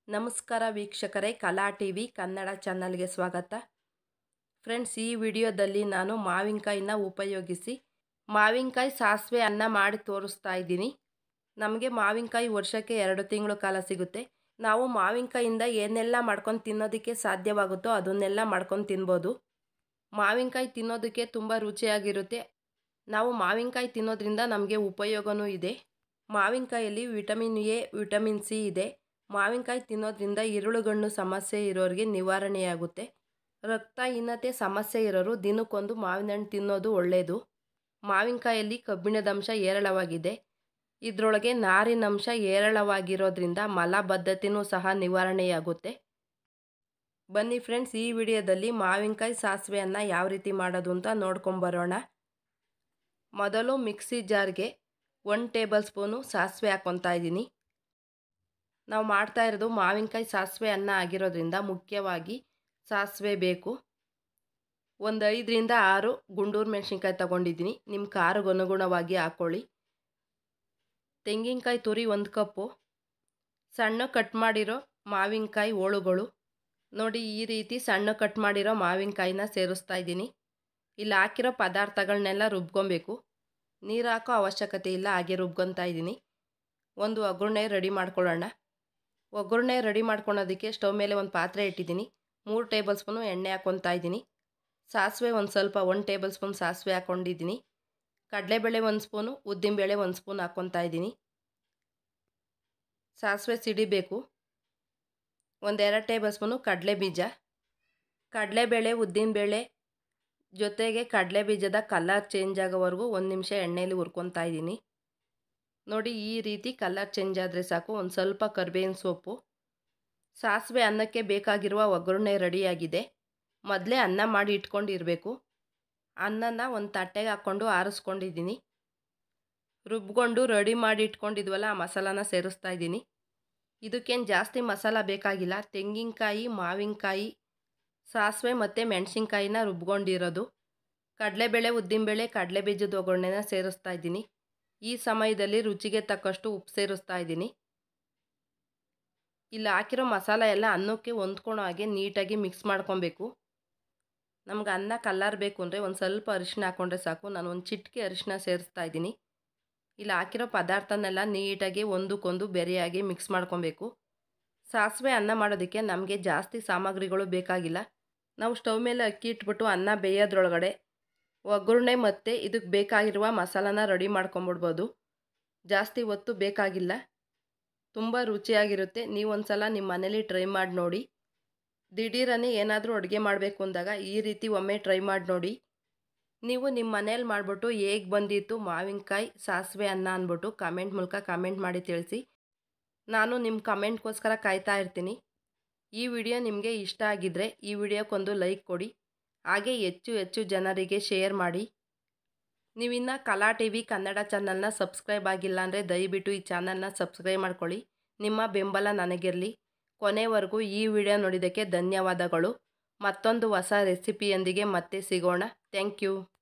ನಮಸ್ಕಾರ ವೀಕ್ಷಕರೇ ಕಲಾ ಟಿ ವಿ ಕನ್ನಡ ಚಾನಲ್ಗೆ ಸ್ವಾಗತ ಫ್ರೆಂಡ್ಸ್ ಈ ವಿಡಿಯೋದಲ್ಲಿ ನಾನು ಮಾವಿನಕಾಯಿನ ಉಪಯೋಗಿಸಿ ಮಾವಿನಕಾಯಿ ಸಾಸಿವೆ ಅನ್ನ ಮಾಡಿ ತೋರಿಸ್ತಾ ಇದ್ದೀನಿ ನಮಗೆ ಮಾವಿನಕಾಯಿ ವರ್ಷಕ್ಕೆ ಎರಡು ತಿಂಗಳು ಕಾಲ ಸಿಗುತ್ತೆ ನಾವು ಮಾವಿನಕಾಯಿಂದ ಏನೆಲ್ಲ ಮಾಡ್ಕೊಂಡು ತಿನ್ನೋದಕ್ಕೆ ಸಾಧ್ಯವಾಗುತ್ತೋ ಅದನ್ನೆಲ್ಲ ಮಾಡ್ಕೊಂಡು ತಿನ್ಬೋದು ಮಾವಿನಕಾಯಿ ತಿನ್ನೋದಕ್ಕೆ ತುಂಬ ರುಚಿಯಾಗಿರುತ್ತೆ ನಾವು ಮಾವಿನಕಾಯಿ ತಿನ್ನೋದ್ರಿಂದ ನಮಗೆ ಉಪಯೋಗವೂ ಇದೆ ಮಾವಿನಕಾಯಲ್ಲಿ ವಿಟಮಿನ್ ಎ ವಿಟಮಿನ್ ಸಿ ಇದೆ ಮಾವಿನಕಾಯಿ ತಿನ್ನೋದ್ರಿಂದ ಇರುಳುಗಣ್ಣು ಸಮಸ್ಯೆ ಇರೋರಿಗೆ ನಿವಾರಣೆಯಾಗುತ್ತೆ ರಕ್ತಹೀನತೆ ಸಮಸ್ಯೆ ಇರೋರು ದಿನಕ್ಕೊಂದು ಮಾವಿನ ಹಣ್ಣು ತಿನ್ನೋದು ಒಳ್ಳೆಯದು ಮಾವಿನಕಾಯಲ್ಲಿ ಕಬ್ಬಿಣದಂಶ ಹೇರಳವಾಗಿದೆ ಇದರೊಳಗೆ ನಾರಿನಂಶ ಹೇರಳವಾಗಿರೋದ್ರಿಂದ ಮಲಬದ್ಧತೆಯೂ ಸಹ ನಿವಾರಣೆಯಾಗುತ್ತೆ ಬನ್ನಿ ಫ್ರೆಂಡ್ಸ್ ಈ ವಿಡಿಯೋದಲ್ಲಿ ಮಾವಿನಕಾಯಿ ಸಾಸಿವೆಯನ್ನು ಯಾವ ರೀತಿ ಮಾಡೋದು ಅಂತ ನೋಡ್ಕೊಂಬರೋಣ ಮೊದಲು ಮಿಕ್ಸಿ ಜಾರ್ಗೆ ಒನ್ ಟೇಬಲ್ ಸ್ಪೂನು ಸಾಸಿವೆ ಹಾಕ್ಕೊತಾ ಇದ್ದೀನಿ ನಾವು ಮಾಡ್ತಾ ಇರೋದು ಮಾವಿನಕಾಯಿ ಸಾಸಿವೆ ಅನ್ನ ಆಗಿರೋದ್ರಿಂದ ಮುಖ್ಯವಾಗಿ ಸಾಸಿವೆ ಬೇಕು ಒಂದು ಐದರಿಂದ ಆರು ಗುಂಡೂರು ಮೆಣಸಿನ್ಕಾಯಿ ತೊಗೊಂಡಿದ್ದೀನಿ ನಿಮ್ಮ ಖಾರಕ್ಕೆ ಅನುಗುಣವಾಗಿ ಹಾಕ್ಕೊಳ್ಳಿ ತೆಂಗಿನಕಾಯಿ ತುರಿ ಒಂದು ಕಪ್ಪು ಸಣ್ಣ ಕಟ್ ಮಾಡಿರೋ ಮಾವಿನಕಾಯಿ ಹೋಳುಗಳು ನೋಡಿ ಈ ರೀತಿ ಸಣ್ಣ ಕಟ್ ಮಾಡಿರೋ ಮಾವಿನಕಾಯಿನ ಸೇರಿಸ್ತಾ ಇದ್ದೀನಿ ಇಲ್ಲಿ ಹಾಕಿರೋ ಪದಾರ್ಥಗಳನ್ನೆಲ್ಲ ರುಬ್ಕೊಬೇಕು ನೀರು ಹಾಕೋ ಅವಶ್ಯಕತೆ ಇಲ್ಲ ಹಾಗೆ ರುಬ್ಕೊತಾ ಇದ್ದೀನಿ ಒಂದು ಒಗ್ಗರಣೆ ರೆಡಿ ಮಾಡ್ಕೊಳ್ಳೋಣ ಒಗ್ಗರಣೆ ರೆಡಿ ಮಾಡ್ಕೊಳೋದಕ್ಕೆ ಸ್ಟವ್ ಮೇಲೆ ಒಂದು ಪಾತ್ರೆ ಇಟ್ಟಿದ್ದೀನಿ ಮೂರು ಟೇಬಲ್ ಸ್ಪೂನು ಎಣ್ಣೆ ಹಾಕ್ಕೊತಾ ಇದ್ದೀನಿ ಸಾಸಿವೆ ಒಂದು ಸ್ವಲ್ಪ ಒಂದು ಟೇಬಲ್ ಸ್ಪೂನ್ ಸಾಸಿವೆ ಹಾಕ್ಕೊಂಡಿದ್ದೀನಿ ಕಡಲೆಬೇಳೆ ಒಂದು ಸ್ಪೂನು ಉದ್ದಿನಬೇಳೆ ಒಂದು ಸ್ಪೂನ್ ಹಾಕ್ಕೊತಾ ಇದ್ದೀನಿ ಸಾಸಿವೆ ಸಿಡಿಬೇಕು ಒಂದೆರಡು ಟೇಬಲ್ ಸ್ಪೂನು ಕಡಲೆ ಬೀಜ ಕಡಲೆಬೇಳೆ ಉದ್ದಿನಬೇಳೆ ಜೊತೆಗೆ ಕಡಲೆ ಬೀಜದ ಕಲರ್ ಚೇಂಜ್ ಆಗೋವರೆಗೂ ಒಂದು ನಿಮಿಷ ಎಣ್ಣೆಯಲ್ಲಿ ಹುರ್ಕೊತಾ ಇದ್ದೀನಿ ನೋಡಿ ಈ ರೀತಿ ಕಲರ್ ಚೇಂಜ್ ಆದರೆ ಸಾಕು ಒಂದು ಸ್ವಲ್ಪ ಕರ್ಬೇವಿನ ಸೊಪ್ಪು ಸಾಸಿವೆ ಅನ್ನಕ್ಕೆ ಬೇಕಾಗಿರುವ ಒಗ್ಗರಣೆ ರೆಡಿಯಾಗಿದೆ ಮೊದಲೇ ಅನ್ನ ಮಾಡಿ ಇಟ್ಕೊಂಡಿರಬೇಕು ಅನ್ನನ ಒಂದು ತಟ್ಟೆಗೆ ಹಾಕ್ಕೊಂಡು ಆರಿಸ್ಕೊಂಡಿದ್ದೀನಿ ರುಬ್ಕೊಂಡು ರೆಡಿ ಮಾಡಿ ಇಟ್ಕೊಂಡಿದ್ವಲ್ಲ ಆ ಮಸಾಲಾನ ಸೇರಿಸ್ತಾ ಇದ್ದೀನಿ ಇದಕ್ಕೇನು ಜಾಸ್ತಿ ಮಸಾಲ ಬೇಕಾಗಿಲ್ಲ ತೆಂಗಿನಕಾಯಿ ಮಾವಿನಕಾಯಿ ಸಾಸಿವೆ ಮತ್ತು ಮೆಣಸಿನ್ಕಾಯಿನ ರುಬ್ಕೊಂಡಿರೋದು ಕಡಲೆಬೇಳೆ ಉದ್ದಿನಬೇಳೆ ಕಡಲೆ ಬೀಜದ ಒಗ್ಗರಣೆನ ಸೇರಿಸ್ತಾ ಇದ್ದೀನಿ ಈ ಸಮಯದಲ್ಲಿ ರುಚಿಗೆ ತಕ್ಕಷ್ಟು ಉಪ್ಪು ಸೇರಿಸ್ತಾ ಇದ್ದೀನಿ ಇಲ್ಲಿ ಹಾಕಿರೋ ಮಸಾಲ ಎಲ್ಲ ಅನ್ನಕ್ಕೆ ಹೊಂದ್ಕೊಳೋ ಹಾಗೆ ನೀಟಾಗಿ ಮಿಕ್ಸ್ ಮಾಡ್ಕೊಬೇಕು ನಮ್ಗೆ ಅನ್ನ ಕಲ್ಲರ್ ಬೇಕು ಅಂದರೆ ಒಂದು ಸ್ವಲ್ಪ ಅರಿಶಿನ ಹಾಕ್ಕೊಂಡ್ರೆ ಸಾಕು ನಾನು ಒಂದು ಚಿಟಿಕೆ ಅರಿಶಿನ ಸೇರಿಸ್ತಾ ಇದ್ದೀನಿ ಇಲ್ಲಿ ಹಾಕಿರೋ ಪದಾರ್ಥನೆಲ್ಲ ನೀಟಾಗಿ ಒಂದಕ್ಕೊಂದು ಬೆರೆಯಾಗಿ ಮಿಕ್ಸ್ ಮಾಡ್ಕೊಬೇಕು ಸಾಸಿವೆ ಅನ್ನ ಮಾಡೋದಕ್ಕೆ ನಮಗೆ ಜಾಸ್ತಿ ಸಾಮಗ್ರಿಗಳು ಬೇಕಾಗಿಲ್ಲ ನಾವು ಸ್ಟವ್ ಮೇಲೆ ಅಕ್ಕಿ ಇಟ್ಬಿಟ್ಟು ಅನ್ನ ಬೇಯೋದ್ರೊಳಗಡೆ ಒಗ್ಗರಣೆ ಮತ್ತು ಇದಕ್ಕೆ ಬೇಕಾಗಿರುವ ಮಸಾಲಾನ ರೆಡಿ ಮಾಡ್ಕೊಂಬಿಡ್ಬೋದು ಜಾಸ್ತಿ ಹೊತ್ತು ಬೇಕಾಗಿಲ್ಲ ತುಂಬ ರುಚಿಯಾಗಿರುತ್ತೆ ನೀವು ಒಂದು ಸಲ ನಿಮ್ಮ ಮನೇಲಿ ಟ್ರೈ ಮಾಡಿ ನೋಡಿ ದಿಢೀರನೇ ಏನಾದರೂ ಅಡುಗೆ ಮಾಡಬೇಕು ಅಂದಾಗ ಈ ರೀತಿ ಒಮ್ಮೆ ಟ್ರೈ ಮಾಡಿ ನೋಡಿ ನೀವು ನಿಮ್ಮ ಮನೇಲಿ ಮಾಡಿಬಿಟ್ಟು ಹೇಗೆ ಬಂದಿತ್ತು ಮಾವಿನಕಾಯಿ ಸಾಸಿವೆ ಅನ್ನ ಅಂದ್ಬಿಟ್ಟು ಕಮೆಂಟ್ ಮೂಲಕ ಕಮೆಂಟ್ ಮಾಡಿ ತಿಳಿಸಿ ನಾನು ನಿಮ್ಮ ಕಮೆಂಟ್ಗೋಸ್ಕರ ಕಾಯ್ತಾ ಇರ್ತೀನಿ ಈ ವಿಡಿಯೋ ನಿಮಗೆ ಇಷ್ಟ ಆಗಿದ್ದರೆ ಈ ವಿಡಿಯೋಕ್ಕೊಂದು ಲೈಕ್ ಕೊಡಿ ಹಾಗೆ ಹೆಚ್ಚು ಹೆಚ್ಚು ಜನರಿಗೆ ಶೇರ್ ಮಾಡಿ ನೀವಿನ್ನು ಕಲಾ ಟಿ ವಿ ಕನ್ನಡ ಚಾನಲ್ನ ಸಬ್ಸ್ಕ್ರೈಬ್ ಆಗಿಲ್ಲ ಅಂದರೆ ದಯವಿಟ್ಟು ಈ ಚಾನಲ್ನ ಸಬ್ಸ್ಕ್ರೈಬ್ ಮಾಡ್ಕೊಳ್ಳಿ ನಿಮ್ಮ ಬೆಂಬಲ ನನಗಿರಲಿ ಕೊನೆವರೆಗೂ ಈ ವಿಡಿಯೋ ನೋಡಿದ್ದಕ್ಕೆ ಧನ್ಯವಾದಗಳು ಮತ್ತೊಂದು ಹೊಸ ರೆಸಿಪಿಯೊಂದಿಗೆ ಮತ್ತೆ ಸಿಗೋಣ ಥ್ಯಾಂಕ್ ಯು